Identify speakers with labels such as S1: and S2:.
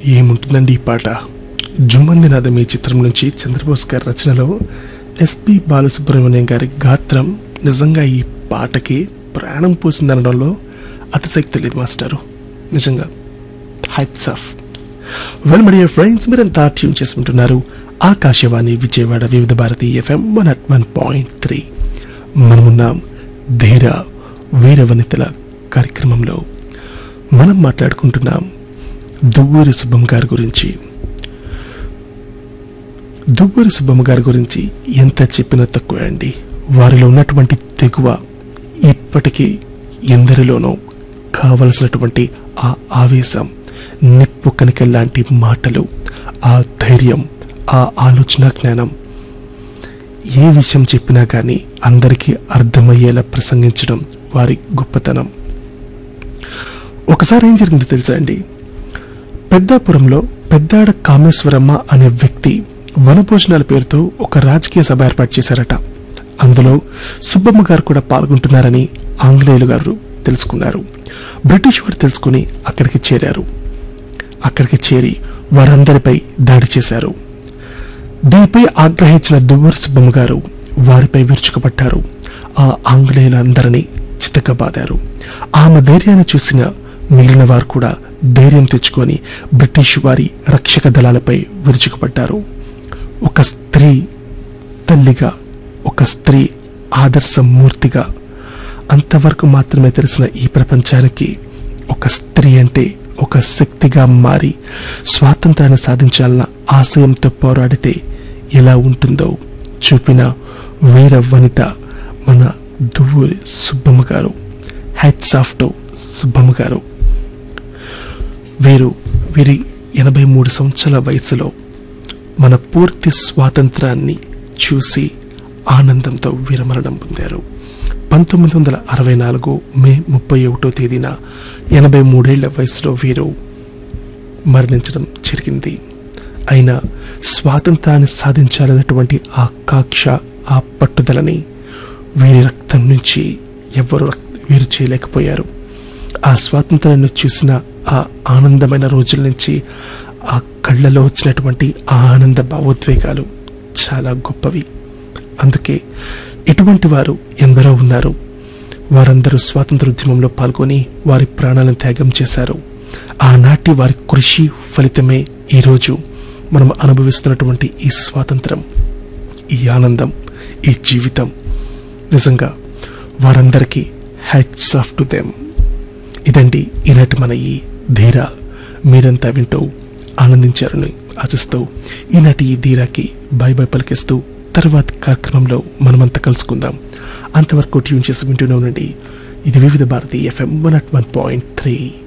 S1: ఏముంటుందండి ఈ పాట జుమ్మందినాథం ఈ చిత్రం నుంచి చంద్రబోస్ గారి రచనలో ఎస్పి బాలసుబ్రహ్మణ్యం గారి గాత్రం నిజంగా ఈ పాటకి ప్రాణం పోసిందనడంలో అతిశక్తి లేదు మాస్టారు నిజంగా heights of well my dear friends మీరంతా ట్యూన్ చేసుకుంటున్నారు Akashvani Vijayawada Vividh Bharati FM one at one point three మనమున్నాం ధీర వీర వనితల కార్యక్రమంలో మనం మాట్లాడుకుంటున్నాం దువ్వూరి సుబ్బమ్మ గారి గురించి దువ్వూరి సుబ్బమ్మ గారి గురించి ఎంత చెప్పినా తక్కువే అండి వారిలో ఉన్నటువంటి తెగువ ఇప్పటికీ ఎందరిలోనో కావలసినటువంటి ఆ ఆవేశం నిప్పు కనికల్లాంటి మాటలు ఆ ధైర్యం ఆ ఆలోచన జ్ఞానం ఏ విషయం చెప్పినా కానీ అందరికీ అర్థమయ్యేలా ప్రసంగించడం వారి గొప్పతనం ఒకసారి ఏం జరిగిందో తెలుసా అండి పెద్దాపురంలో పెద్దాడ కామేశ్వరమ్మ అనే వ్యక్తి వనభోజనాల పేరుతో ఒక రాజకీయ సభ ఏర్పాటు చేశారట అందులో సుబ్బమ్మ గారు కూడా పాల్గొంటున్నారని ఆంగ్లేయులు గారు తెలుసుకున్నారు బ్రిటిష్ వారు తెలుసుకుని అక్కడికి చేరారు అక్కడికి చేరి వారందరిపై దాడి చేశారు దీనిపై ఆగ్రహించిన దువ్వూరి సుబ్బమ్మ గారు వారిపై విరుచుకుపట్టారు ఆ ఆంగ్లేయులందరినీ చితకబాదారు ఆమె ధైర్యాన్ని చూసిన మిగిలిన వారు కూడా ధైర్యం తెచ్చుకొని బ్రిటిష్ వారి రక్షక దళాలపై విరుచుకుపడ్డారు ఒక స్త్రీ తల్లిగా ఒక స్త్రీ ఆదర్శమూర్తిగా అంతవరకు మాత్రమే తెలిసిన ఈ ప్రపంచానికి ఒక స్త్రీ అంటే ఒక శక్తిగా మారి స్వాతంత్రాన్ని సాధించాలన్న ఆశయంతో పోరాడితే ఎలా ఉంటుందో చూపిన వీర వనిత మన దువ్వూరి సుబ్బమ్మ గారు హెడ్స్ ఆఫ్ టు సుబ్బమ్మ గారు వీరు వీరి ఎనభై మూడు సంవత్సరాల వయసులో మన పూర్తి స్వాతంత్రాన్ని చూసి ఆనందంతో వీరమరణం పొందారు పంతొమ్మిది వందల అరవై నాలుగు మే ముప్పై ఒకటో తేదీన ఎనభై మూడేళ్ల వయసులో వీరు మరణించడం జరిగింది అయినా స్వాతంత్రాన్ని సాధించాలన్నటువంటి ఆ కాక్ష ఆ పట్టుదలని వీరి రక్తం నుంచి ఎవ్వరు వీరు చేయలేకపోయారు ఆ స్వాతంత్రాన్ని చూసిన ఆ ఆనందమైన రోజుల నుంచి ఆ కళ్ళలో వచ్చినటువంటి ఆ ఆనంద భావోద్వేగాలు చాలా గొప్పవి అందుకే ఇటువంటి వారు ఎందరో ఉన్నారు వారందరూ స్వాతంత్ర ఉద్యమంలో పాల్గొని వారి ప్రాణాలను త్యాగం చేశారు ఆనాటి వారి కృషి ఫలితమే ఈరోజు మనం అనుభవిస్తున్నటువంటి ఈ స్వాతంత్రం ఈ ఆనందం ఈ జీవితం నిజంగా వారందరికీ హ్యాట్స్ ఆఫ్ టు దెమ్ ఇదండి ఈనాటి మన ఈ ధీర మీరంతా వింటూ ఆనందించారని ఆశిస్తూ ఈనాటి ఈ ధీరాకి బై బై పలికిస్తూ తర్వాతి కార్యక్రమంలో మనమంతా కలుసుకుందాం అంతవరకు ట్యూన్ చేసి వింటూనే ఉండండి ఇది Vividh Bharati FM one at one point three